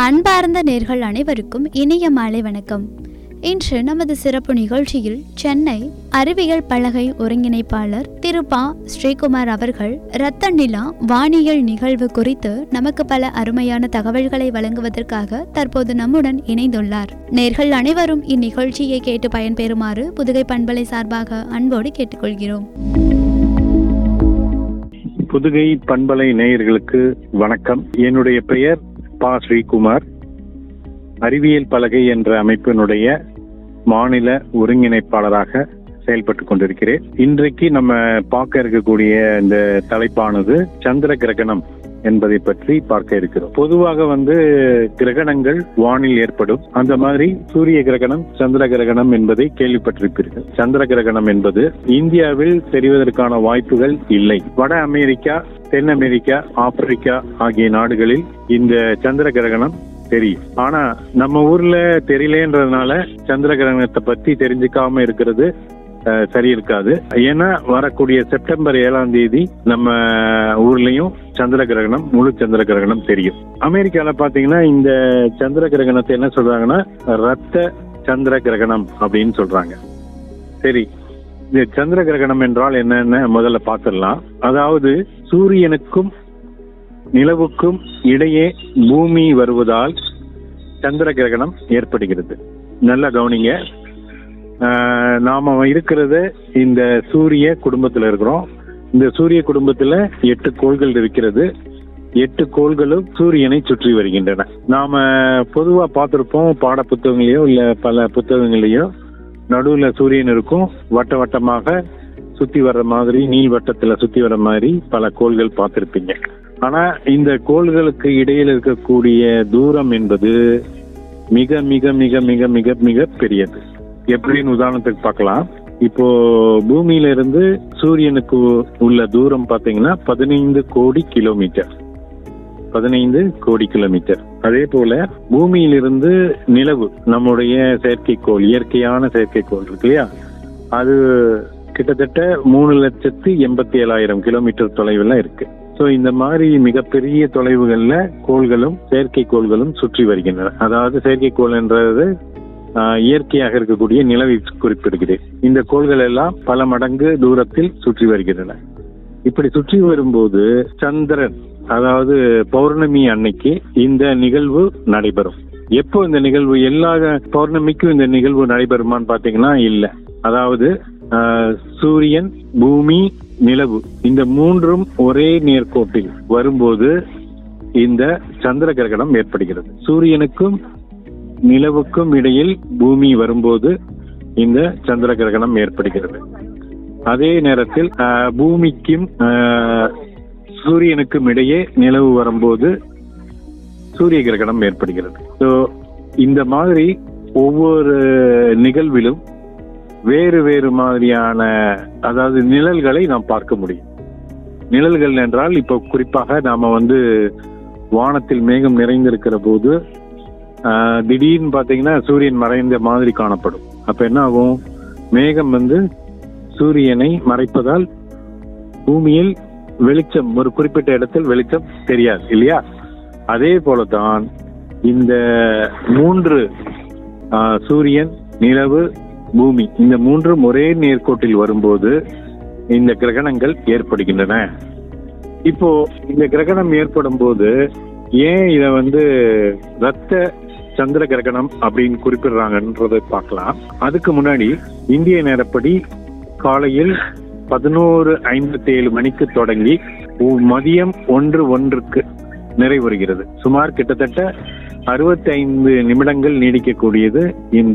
அன்பார்ந்த நேர்கள் அனைவருக்கும் இனிய மாலை வணக்கம் இன்று நமது சிறப்பு நிகழ்ச்சியில் சென்னை அறிவியல் பலகை ஒருங்கிணைப்பாளர் திரு பா ஸ்ரீகுமார் அவர்கள் இரத்த நிலா வானியல் நிகழ்வு குறித்து நமக்கு பல அருமையான தகவல்களை வழங்குவதற்காக தற்போது நம்முடன் இணைந்துள்ளார் நேர்கள் அனைவரும் இந்நிகழ்ச்சியை கேட்டு பயன்பெறுமாறு புதுகை பண்பலை சார்பாக அன்போடு கேட்டுக்கொள்கிறோம் புதுகை பண்பலை நேயர்களுக்கு வணக்கம் என்னுடைய பெயர் பா ஸ்ரீகுமார் அறிவியல் பலகை என்ற அமைப்பினுடைய மாநில ஒருங்கிணைப்பாளராக செயல்பட்டு கொண்டிருக்கிறேன் இன்றைக்கு நம்ம பார்க்க இருக்கக்கூடிய இந்த தலைப்பானது சந்திர கிரகணம் என்பதை பற்றி பார்க்க இருக்கிறோம் பொதுவாக வந்து கிரகணங்கள் வானில் ஏற்படும் அந்த மாதிரி சூரிய கிரகணம் சந்திர கிரகணம் என்பதை கேள்விப்பட்டிருப்பீர்கள் சந்திர கிரகணம் என்பது இந்தியாவில் தெரிவதற்கான வாய்ப்புகள் இல்லை வட அமெரிக்கா தென் அமெரிக்கா ஆப்பிரிக்கா ஆகிய நாடுகளில் இந்த சந்திர கிரகணம் தெரியும் ஆனா நம்ம ஊர்ல தெரியலன்றதுனால சந்திர கிரகணத்தை பத்தி தெரிஞ்சுக்காம இருக்கிறது அஹ், சரி இருக்காது ஏன்னா வரக்கூடிய செப்டம்பர் ஏழாம் தேதி நம்ம ஊர்லயும் சந்திர கிரகணம் முழு சந்திர கிரகணம் தெரியும் அமெரிக்கால பாத்தீங்கன்னா இந்த சந்திர கிரகணத்தை என்ன சொல்றாங்கன்னா ரத்த சந்திர கிரகணம் அப்படின்னு சொல்றாங்க சரி இந்த சந்திர கிரகணம் என்றால் என்னன்னு முதல்ல பார்த்துடலாம் அதாவது சூரியனுக்கும் நிலவுக்கும் இடையே பூமி வருவதால் சந்திர கிரகணம் ஏற்படுகிறது நல்லா கவனிங்க ஆஹ் நாம இருக்கிறது இந்த சூரிய குடும்பத்துல இருக்கிறோம் இந்த சூரிய குடும்பத்துல எட்டு கோள்கள் இருக்கிறது எட்டு கோள்களும் சூரியனை சுற்றி வருகின்றன நாம பொதுவா பார்த்திருப்போம் பாட புத்தகங்களையோ இல்ல பல புத்தகங்களையோ நடுவுல சூரியன் இருக்கும் வட்ட வட்டமாக சுத்தி வர்ற மாதிரி நீள்வட்டத்துல சுத்தி வர்ற மாதிரி பல கோள்கள் பார்த்திருப்பீங்க ஆனா இந்த கோள்களுக்கு இடையில் இருக்கக்கூடிய தூரம் என்பது மிக மிக மிக மிக மிக மிக பெரியது எப்படின்னு உதாரணத்துக்கு பார்க்கலாம் இப்போ பூமியில இருந்து சூரியனுக்கு உள்ள தூரம் பாத்தீங்கன்னா பதினைந்து கோடி கிலோமீட்டர் பதினைந்து கோடி கிலோமீட்டர் அதே போல பூமியிலிருந்து நிலவு நம்முடைய செயற்கைக்கோள் இயற்கையான செயற்கைக்கோள் இருக்கு இல்லையா அது கிட்டத்தட்ட மூணு லட்சத்து எண்பத்தி ஏழாயிரம் கிலோமீட்டர் தொலைவில் இருக்கு ஸோ இந்த மாதிரி மிகப்பெரிய தொலைவுகள்ல கோள்களும் செயற்கைக்கோள்களும் சுற்றி வருகின்றன அதாவது செயற்கைக்கோள் என்றது ஆஹ், இயற்கையாக இருக்கக்கூடிய நிலவை குறிப்பிடுகிறது இந்த கோள்கள் எல்லாம் பல மடங்கு தூரத்தில் சுற்றி வருகின்றன இப்படி சுற்றி வரும்போது சந்திரன் அதாவது பௌர்ணமி அன்னைக்கு இந்த நிகழ்வு நடைபெறும் எப்போ இந்த நிகழ்வு எல்லா பௌர்ணமிக்கும் இந்த நிகழ்வு நடைபெறுமான்னு பாத்தீங்கன்னா இல்ல அதாவது ஆஹ், சூரியன் பூமி நிலவு இந்த மூன்றும் ஒரே நேர்கோட்டில் வரும்போது இந்த சந்திர கிரகணம் ஏற்படுகிறது சூரியனுக்கும் நிலவுக்கும் இடையில் பூமி வரும்போது இந்த சந்திர கிரகணம் ஏற்படுகிறது அதே நேரத்தில் ஆஹ், பூமிக்கும் ஆஹ், சூரியனுக்கும் இடையே நிலவு வரும்போது சூரிய கிரகணம் ஏற்படுகிறது ஸோ இந்த மாதிரி ஒவ்வொரு நிகழ்விலும் வேறு வேறு மாதிரியான அதாவது நிழல்களை நாம் பார்க்க முடியும் நிழல்கள் என்றால் இப்போ குறிப்பாக நாம வந்து வானத்தில் மேகம் நிறைந்திருக்கிற போது ஆஹ், திடீர்னு பாத்தீங்கன்னா சூரியன் மறைந்த மாதிரி காணப்படும் அப்ப என்ன ஆகும் மேகம் வந்து சூரியனை மறைப்பதால் பூமியில் வெளிச்சம் ஒரு குறிப்பிட்ட இடத்தில் வெளிச்சம் தெரியாது இல்லையா அதே போலதான் இந்த மூன்று ஆஹ், சூரியன் நிலவு பூமி இந்த மூன்றும் ஒரே நேர்கோட்டில் வரும்போது இந்த கிரகணங்கள் ஏற்படுகின்றன இப்போ இந்த கிரகணம் ஏற்படும் போது ஏன் இத வந்து ரத்த சந்திர கிரகணம் அப்படின்னு குறிப்பிடுறாங்கன்றதை பார்க்கலாம் அதுக்கு முன்னாடி இந்திய நேரப்படி காலையில் பதினோரு ஐம்பத்தி ஏழு மணிக்கு தொடங்கி ஒ- மதியம் ஒன்று ஒன்றுக்கு நிறைவுறுகிறது சுமார் கிட்டத்தட்ட அறுபத்தி ஐந்து நிமிடங்கள் நீடிக்கக்கூடியது இந்த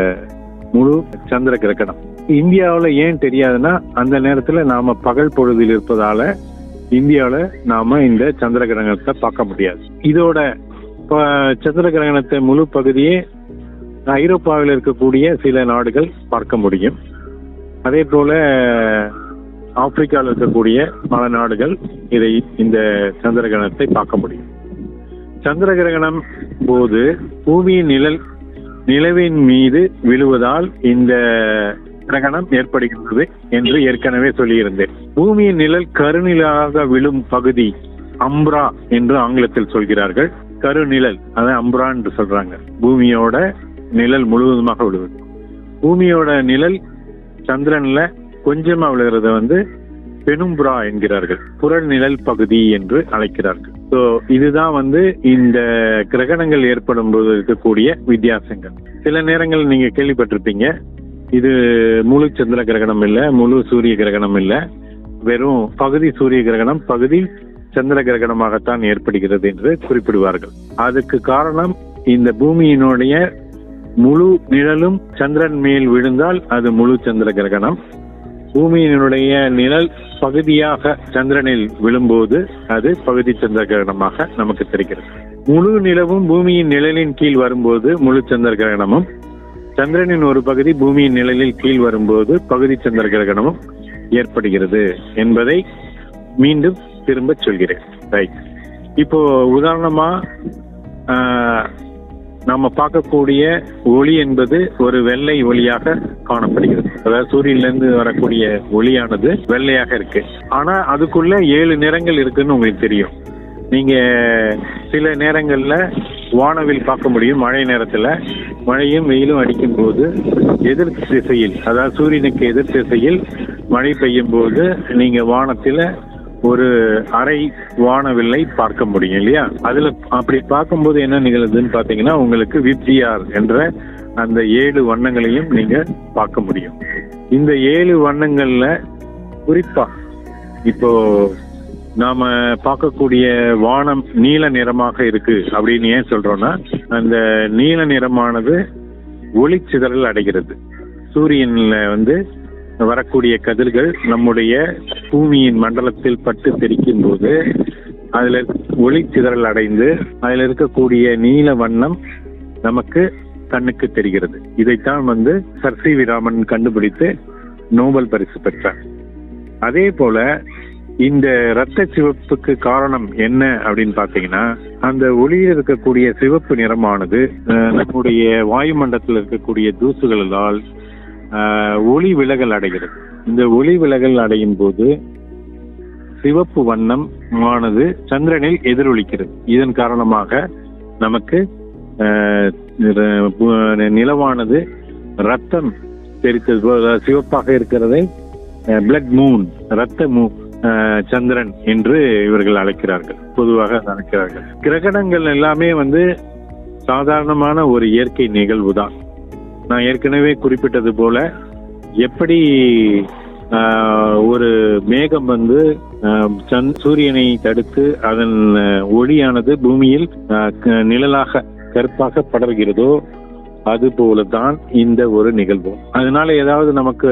முழு சந்திர கிரகணம் இந்தியாவுல ஏன் தெரியாதுன்னா அந்த நேரத்துல நாம பகல் பொழுதில் இருப்பதால இந்தியாவுல நாம இந்த சந்திர கிரகணத்தை பார்க்க முடியாது இதோட ப- சந்திர கிரகணத்தை முழு பகுதியே ஐரோப்பாவில் இருக்கக்கூடிய சில நாடுகள் பார்க்க முடியும் அதே போல ஆப்பிரிக்காவில் இருக்கக்கூடிய பல நாடுகள் இதை இந்த சந்திர கிரகணத்தை பார்க்க முடியும் சந்திர கிரகணம் போது பூமியின் நிழல் நிலவின் மீது விழுவதால் இந்த கிரகணம் ஏற்படுகின்றது என்று ஏற்கனவே சொல்லியிருந்தேன் பூமியின் நிழல் கருநிலாக விழும் பகுதி அம்ப்ரா என்று ஆங்கிலத்தில் சொல்கிறார்கள் கருநிழல் அதான் அம்புரான்னு சொல்றாங்க பூமியோட நிழல் முழுவதுமாக விழுவது பூமியோட நிழல் சந்திரன்ல கொஞ்சமா விழுகிறத வந்து பெனும்புரா என்கிறார்கள் புறல் நிழல் பகுதி என்று அழைக்கிறார்கள் ஸோ இதுதான் வந்து இந்த கிரகணங்கள் ஏற்படும் போது இருக்கக்கூடிய வித்தியாசங்கள் சில நேரங்கள் நீங்க கேள்விப்பட்டிருப்பீங்க இது முழு சந்திர கிரகணம் இல்ல முழு சூரிய கிரகணம் இல்ல வெறும் பகுதி சூரிய கிரகணம் பகுதி சந்திர கிரகணமாகத்தான் ஏற்படுகிறது என்று குறிப்பிடுவார்கள் அதுக்கு காரணம் இந்த பூமியினுடைய முழு நிழலும் சந்திரன் மேல் விழுந்தால் அது முழு சந்திர கிரகணம் பூமியினுடைய நிழல் பகுதியாக சந்திரனில் விழும்போது அது பகுதி சந்திர கிரகணமாக நமக்கு தெரிகிறது முழு நிலவும் பூமியின் நிழலின் கீழ் வரும்போது முழு சந்திர கிரகணமும் சந்திரனின் ஒரு பகுதி பூமியின் நிழலில் கீழ் வரும்போது பகுதி சந்திர கிரகணமும் ஏற்படுகிறது என்பதை மீண்டும் திரும்ப சொல்கிறேன் ரைட் இப்போ உதாரணமா ஆஹ், நாம பார்க்கக்கூடிய ஒளி என்பது ஒரு வெள்ளை ஒளியாக காணப்படுகிறது அதாவது சூரியன்ல வரக்கூடிய ஒளியானது வெள்ளையாக இருக்கு ஆனா அதுக்குள்ள ஏழு நிறங்கள் இருக்குன்னு உங்களுக்கு தெரியும் நீங்க சில நேரங்கள்ல வானவில் பார்க்க முடியும் மழை நேரத்துல மழையும் வெயிலும் அடிக்கும் போது எதிர் திசையில் அதாவது சூரியனுக்கு எதிர் திசையில் மழை பெய்யும் போது நீங்க வானத்துல ஒரு அரை வானவில்லை பார்க்க முடியும் இல்லையா அதுல அப்படி பார்க்கும்போது என்ன நிகழுதுன்னு பாத்தீங்கன்னா உங்களுக்கு விப்ஜிஆர் என்ற அந்த ஏழு வண்ணங்களையும் நீங்க பார்க்க முடியும் இந்த ஏழு வண்ணங்கள்ல குறிப்பா இப்போ நாம பார்க்கக்கூடிய வானம் நீல நிறமாக இருக்கு அப்படின்னு ஏன் சொல்றோம்னா அந்த நீல நிறமானது ஒளிச்சிதறல் அடைகிறது சூரியன்ல வந்து வரக்கூடிய கதிர்கள் நம்முடைய பூமியின் மண்டலத்தில் பட்டு தெரிக்கும் போது அதுல ஒளி சிதறல் அடைந்து அதுல இருக்கக்கூடிய நீல வண்ணம் நமக்கு கண்ணுக்கு தெரிகிறது இதைத்தான் வந்து சர் சி வி ராமன் கண்டுபிடித்து நோபல் பரிசு பெற்றார் அதே போல இந்த இரத்த சிவப்புக்கு காரணம் என்ன அப்படின்னு பாத்தீங்கன்னா அந்த ஒளியில் இருக்கக்கூடிய சிவப்பு நிறமானது அஹ், நம்முடைய வாயுமண்டலத்தில் இருக்கக்கூடிய தூசுகளால் ஆஹ், ஒளி விலகல் அடைகிறது இந்த ஒளி விலகல் அடையும் போது சிவப்பு வண்ணம் ஆனது சந்திரனில் எதிரொலிக்கிறது இதன் காரணமாக நமக்கு ஆஹ், நிற- பு- நிலவானது ரத்தம் தெரித்தது போல சிவப்பாக இருக்கிறதை பிளட் மூன் ரத்த மூ ஆஹ், சந்திரன் என்று இவர்கள் அழைக்கிறார்கள் பொதுவாக அதை அழைக்கிறார்கள் கிரகணங்கள் எல்லாமே வந்து சாதாரணமான ஒரு இயற்கை நிகழ்வு தான் நான் ஏற்கனவே குறிப்பிட்டது போல எப்படி ஆஹ், ஒரு மேகம் வந்து ஆஹ், சந்- சூரியனை தடுத்து அதன் ஆஹ், ஒளியானது பூமியில் ஆஹ், க- நிழலாக கருப்பாக படர்கிறதோ அது போலதான் இந்த ஒரு நிகழ்வு அதனால ஏதாவது நமக்கு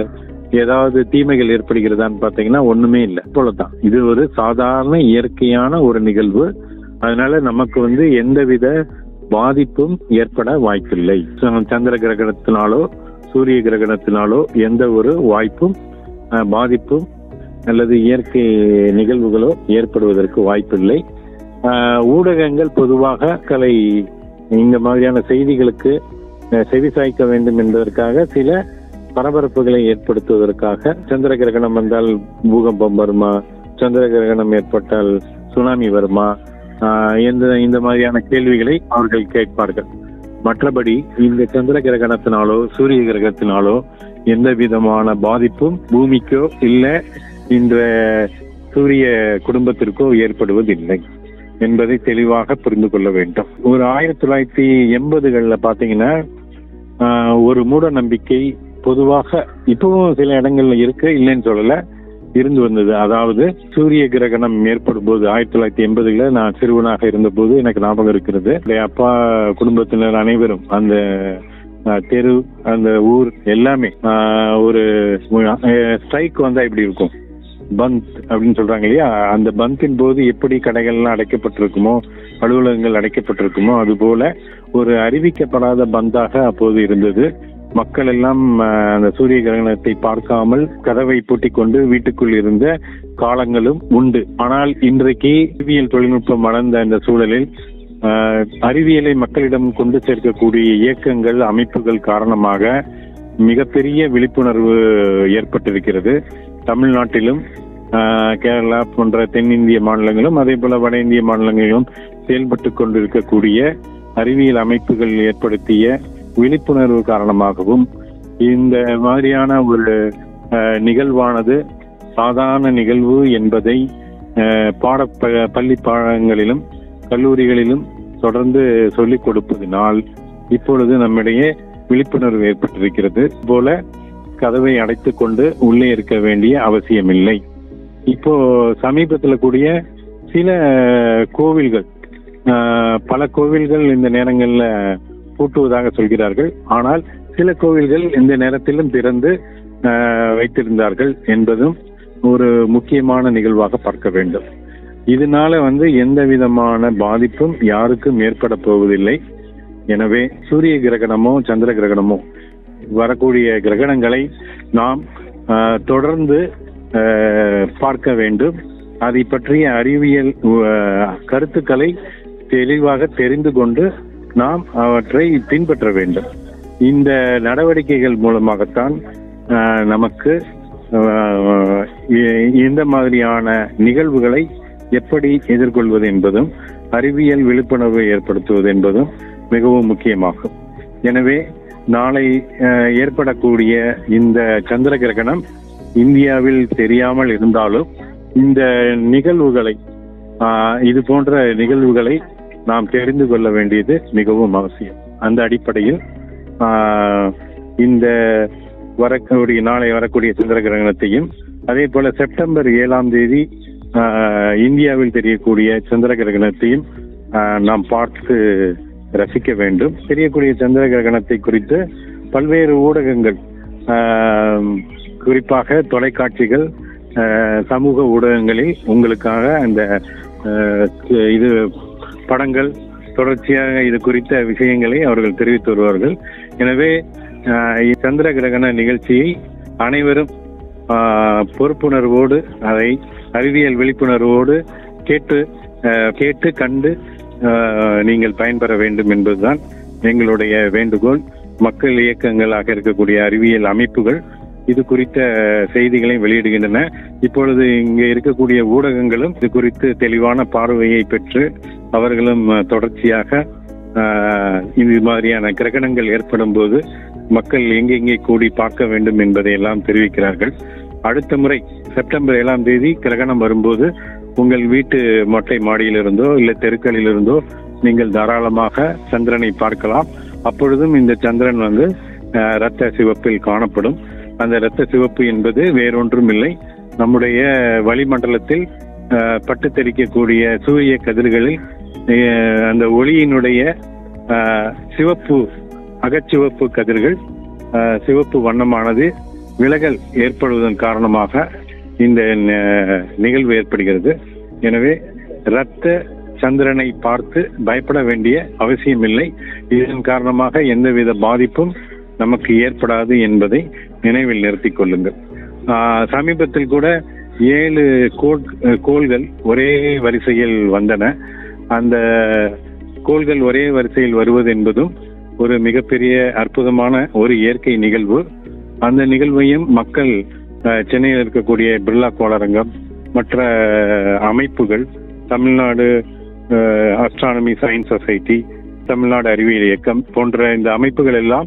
ஏதாவது தீமைகள் ஏற்படுகிறதான்னு பாத்தீங்கன்னா ஒண்ணுமே இல்லை போலதான் இது ஒரு சாதாரண இயற்கையான ஒரு நிகழ்வு அதனால நமக்கு வந்து எந்தவித பாதிப்பும் ஏற்பட வாய்ப்பில்லை ச- சந்திர கிரகணத்தினாலோ சூரிய கிரகணத்தினாலோ எந்த ஒரு வாய்ப்பும் அஹ், பாதிப்பும் அல்லது இயற்கை நிகழ்வுகளோ ஏற்படுவதற்கு வாய்ப்பில்லை அஹ், ஊடகங்கள் பொதுவாக கலை இந்த மாதிரியான செய்திகளுக்கு அஹ், செவிசாய்க்க வேண்டும் என்பதற்காக சில பரபரப்புகளை ஏற்படுத்துவதற்காக சந்திர கிரகணம் வந்தால் பூகம்பம் வருமா சந்திர கிரகணம் ஏற்பட்டால் சுனாமி வருமா ஆஹ் இந்த இந்த மாதிரியான கேள்விகளை அவர்கள் கேட்பார்கள் மற்றபடி இந்த சந்திர கிரகணத்தினாலோ சூரிய கிரகத்தினாலோ எந்த விதமான பாதிப்பும் பூமிக்கோ இல்ல இந்த சூரிய குடும்பத்திற்கோ ஏற்படுவதில்லை என்பதை தெளிவாக புரிந்து கொள்ள வேண்டும் ஒரு ஆயிரத்தி தொள்ளாயிரத்தி எண்பதுகள்ல பாத்தீங்கன்னா ஆஹ் ஒரு மூட நம்பிக்கை பொதுவாக இப்பவும் சில இடங்கள்ல இருக்கு இல்லைன்னு சொல்லல இருந்து வந்தது அதாவது சூரிய கிரகணம் ஏற்படும் போது ஆயிரத்தி தொள்ளாயிரத்தி எண்பதுல நான் சிறுவனாக இருந்தபோது எனக்கு ஞாபகம் இருக்கிறது என்னுடைய அப்பா குடும்பத்தினர் அனைவரும் அந்த ஆஹ், தெரு அந்த ஊர் எல்லாமே ஆஹ், ஒரு ஸ்ட்ரைக் வந்தா இப்படி இருக்கும் பந்த் அப்படின்னு சொல்றாங்க இல்லையா அந்த பந்தின் போது எப்படி கடைகள்லாம் அடைக்கப்பட்டிருக்குமோ அலுவலகங்கள் அடைக்கப்பட்டிருக்குமோ அது போல ஒரு அறிவிக்கப்படாத பந்தாக அப்போது இருந்தது மக்கள் எல்லாம் ஆஹ், அந்த சூரிய கிரகணத்தை பார்க்காமல் கதவை பூட்டிக் கொண்டு வீட்டுக்குள் இருந்த காலங்களும் உண்டு ஆனால் இன்றைக்கு அறிவியல் தொழில்நுட்பம் வளர்ந்த இந்த சூழலில் ஆஹ், அறிவியலை மக்களிடம் கொண்டு சேர்க்கக்கூடிய இயக்கங்கள் அமைப்புகள் காரணமாக மிகப்பெரிய விழிப்புணர்வு ஏற்பட்டிருக்கிறது தமிழ்நாட்டிலும் ஆஹ், கேரளா போன்ற தென்னிந்திய மாநிலங்களும் அதே போல வட இந்திய மாநிலங்களிலும் செயல்பட்டு கொண்டிருக்கக்கூடிய அறிவியல் அமைப்புகள் ஏற்படுத்திய விழிப்புணர்வு காரணமாகவும் இந்த மாதிரியான ஒரு அஹ், நிகழ்வானது சாதாரண நிகழ்வு என்பதை அஹ், பாட ப- பள்ளி பாடங்களிலும் கல்லூரிகளிலும் தொடர்ந்து சொல்லிக் கொடுப்பதினால் இப்பொழுது நம்மிடையே விழிப்புணர்வு ஏற்பட்டிருக்கிறது போல கதவை அடைத்துக் கொண்டு உள்ளே இருக்க வேண்டிய அவசியமில்லை இப்போ சமீபத்துல கூடிய சில கோவில்கள் ஆஹ், பல கோவில்கள் இந்த நேரங்கள்ல பூட்டுவதாக சொல்கிறார்கள் ஆனால் சில கோவில்கள் இந்த நேரத்திலும் திறந்து ஆஹ், வைத்திருந்தார்கள் என்பதும் ஒரு முக்கியமான நிகழ்வாக பார்க்க வேண்டும் இதனால வந்து எந்த விதமான பாதிப்பும் யாருக்கும் ஏற்பட போவதில்லை எனவே சூரிய கிரகணமோ சந்திர கிரகணமோ வரக்கூடிய கிரகணங்களை நாம் ஆஹ், தொடர்ந்து ஆஹ், பார்க்க வேண்டும் அதை பற்றிய அறிவியல் ஆஹ், கருத்துக்களை தெளிவாக தெரிந்து கொண்டு நாம் அவற்றை பின்பற்ற வேண்டும் இந்த நடவடிக்கைகள் மூலமாகத்தான் ஆஹ், நமக்கு ஆஹ், இ- இந்த மாதிரியான நிகழ்வுகளை எப்படி எதிர்கொள்வது என்பதும் அறிவியல் விழிப்புணர்வை ஏற்படுத்துவது என்பதும் மிகவும் முக்கியமாகும் எனவே நாளை அஹ், ஏற்படக்கூடிய இந்த சந்திர கிரகணம் இந்தியாவில் தெரியாமல் இருந்தாலும் இந்த நிகழ்வுகளை ஆஹ், இது போன்ற நிகழ்வுகளை நாம் தெரிந்து கொள்ள வேண்டியது மிகவும் அவசியம் அந்த அடிப்படையில் ஆஹ், இந்த வரக்கூடிய நாளை வரக்கூடிய சந்திர கிரகணத்தையும் அதே போல செப்டம்பர் ஏழாம் தேதி ஆஹ், இந்தியாவில் தெரியக்கூடிய சந்திர கிரகணத்தையும் ஆஹ், நாம் பார்த்து ரசிக்க வேண்டும் தெரியக்கூடிய சந்திர கிரகணத்தை குறித்து பல்வேறு ஊடகங்கள் ஆஹ், குறிப்பாக தொலைக்காட்சிகள் ஆஹ், சமூக ஊடகங்களில் உங்களுக்காக அந்த ஆஹ், இது படங்கள் தொடர்ச்சியாக இது குறித்த விஷயங்களை அவர்கள் தெரிவித்து வருவார்கள் எனவே ஆஹ், சந்திர கிரகண நிகழ்ச்சியை அனைவரும் ஆஹ், பொறுப்புணர்வோடு அதை அறிவியல் விழிப்புணர்வோடு கேட்டு ஆஹ், கேட்டு கண்டு ஆஹ், நீங்கள் பயன்பெற வேண்டும் என்பதுதான் எங்களுடைய வேண்டுகோள் மக்கள் இயக்கங்களாக இருக்கக்கூடிய அறிவியல் அமைப்புகள் இது குறித்த செய்திகளை வெளியிடுகின்றன இப்பொழுது இங்கே இருக்கக்கூடிய ஊடகங்களும் இது குறித்து தெளிவான பார்வையை பெற்று அவர்களும் அஹ், தொடர்ச்சியாக ஆஹ், இது மாதிரியான கிரகணங்கள் ஏற்படும் போது மக்கள் எங்கெங்கே கூடி பார்க்க வேண்டும் என்பதை எல்லாம் தெரிவிக்கிறார்கள் அடுத்த முறை செப்டம்பர் ஏழாம் தேதி கிரகணம் வரும்போது உங்கள் வீட்டு மொட்டை மாடியிலிருந்தோ இல்லை தெருக்களிலிருந்தோ நீங்கள் தாராளமாக சந்திரனை பார்க்கலாம் அப்பொழுதும் இந்த சந்திரன் வந்து அஹ், இரத்த சிவப்பில் காணப்படும் அந்த இரத்த சிவப்பு என்பது வேறொன்றும் இல்லை நம்முடைய வளிமண்டலத்தில் அஹ், பட்டு தெறிக்கக்கூடிய சூரிய கதிர்களில் அஹ், அந்த ஒளியினுடைய அஹ், சிவப்பு அகச்சிவப்பு கதிர்கள் அஹ், சிவப்பு வண்ணமானது விலகல் ஏற்படுவதன் காரணமாக இந்த ந- நிகழ்வு ஏற்படுகிறது எனவே இரத்த சந்திரனை பார்த்து பயப்பட வேண்டிய அவசியமில்லை இதன் காரணமாக எந்தவித பாதிப்பும் நமக்கு ஏற்படாது என்பதை நினைவில் நிறுத்திக் கொள்ளுங்கள் ஆஹ், சமீபத்தில் கூட ஏழு கோள் கோள்கள் ஒரே வரிசையில் வந்தன அந்த கோள்கள் ஒரே வரிசையில் வருவது என்பதும் ஒரு மிகப்பெரிய அற்புதமான ஒரு இயற்கை நிகழ்வு அந்த நிகழ்வையும் மக்கள் அஹ், சென்னையில் இருக்கக்கூடிய பிர்லா கோளரங்கம் மற்ற அஹ், அமைப்புகள் Tamil Nadu astronomy science society Tamil Nadu அறிவியல் இயக்கம் போன்ற இந்த அமைப்புகள் எல்லாம்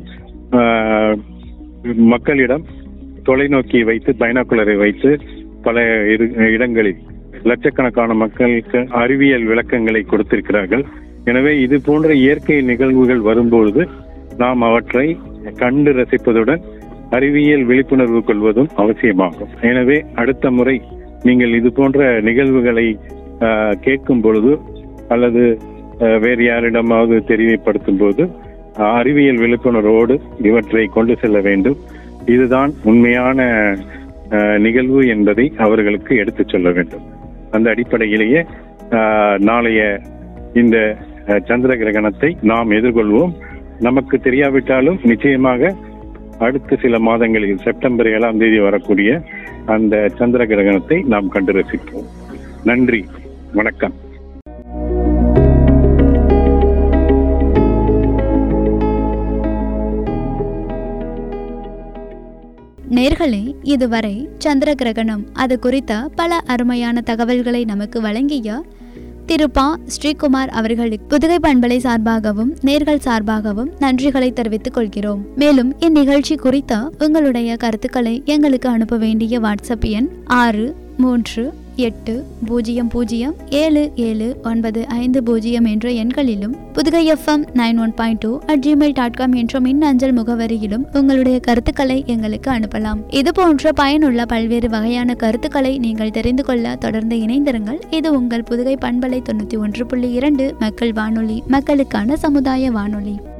அஹ், மக்களிடம் தொலைநோக்கியை வைத்து பைனாக்குலரை வைத்து பல இரு- இடங்களில் லட்சக்கணக்கான மக்களுக்கு அறிவியல் விளக்கங்களை கொடுத்திருக்கிறார்கள் எனவே இது போன்ற இயற்கை நிகழ்வுகள் வரும்பொழுது நாம் அவற்றை கண்டு ரசிப்பதுடன் அறிவியல் விழிப்புணர்வு கொள்வதும் அவசியமாகும் எனவே அடுத்த முறை நீங்கள் இது போன்ற நிகழ்வுகளை ஆஹ், கேட்கும் பொழுது அல்லது ஆஹ், வேறு யாரிடமாவது தெரியப்படுத்தும் போது ஆஹ், அறிவியல் விழிப்புணர்வோடு இவற்றை கொண்டு செல்ல வேண்டும் இதுதான் உண்மையான ஆஹ், நிகழ்வு என்பதை அவர்களுக்கு எடுத்துச் சொல்ல வேண்டும் அந்த அடிப்படையிலேயே ஆஹ், நாளைய இந்த ஆஹ், சந்திர கிரகணத்தை நாம் எதிர்கொள்வோம் நமக்கு தெரியாவிட்டாலும் நிச்சயமாக அடுத்த சில மாதங்களில் செப்டம்பர் ஏழாம் தேதி வரக்கூடிய அந்த சந்திர கிரகணத்தை நாம் கண்டு ரசிப்போம் நன்றி வணக்கம் நேர்களே இதுவரை சந்திர கிரகணம் அது குறித்த பல அருமையான தகவல்களை நமக்கு வழங்கிய திரு பா ஸ்ரீகுமார் அவர்களுக்கு புதுகை பண்பலை சார்பாகவும் நேர்கள் சார்பாகவும் நன்றிகளை தெரிவித்துக் கொள்கிறோம் மேலும் இந்நிகழ்ச்சி குறித்த உங்களுடைய கருத்துக்களை எங்களுக்கு அனுப்ப வேண்டிய வாட்ஸ்அப் எண் ஆறு மூன்று எட்டு பூஜ்ஜியம் பூஜ்ஜியம் ஏழு ஏழு ஒன்பது ஐந்து பூஜ்ஜியம் என்ற எண்களிலும் Pudugai FM nine one point two at Gmail dot com என்ற மின்னஞ்சல் முகவரியிலும் உங்களுடைய கருத்துக்களை எங்களுக்கு அனுப்பலாம் இது போன்ற பயனுள்ள பல்வேறு வகையான கருத்துக்களை நீங்கள் தெரிந்து கொள்ள தொடர்ந்து இணைந்திருங்கள் இது உங்கள் புதுகை பண்பலை தொண்ணூற்றி ஒன்று புள்ளி இரண்டு மக்கள் வானொலி மக்களுக்கான சமுதாய வானொலி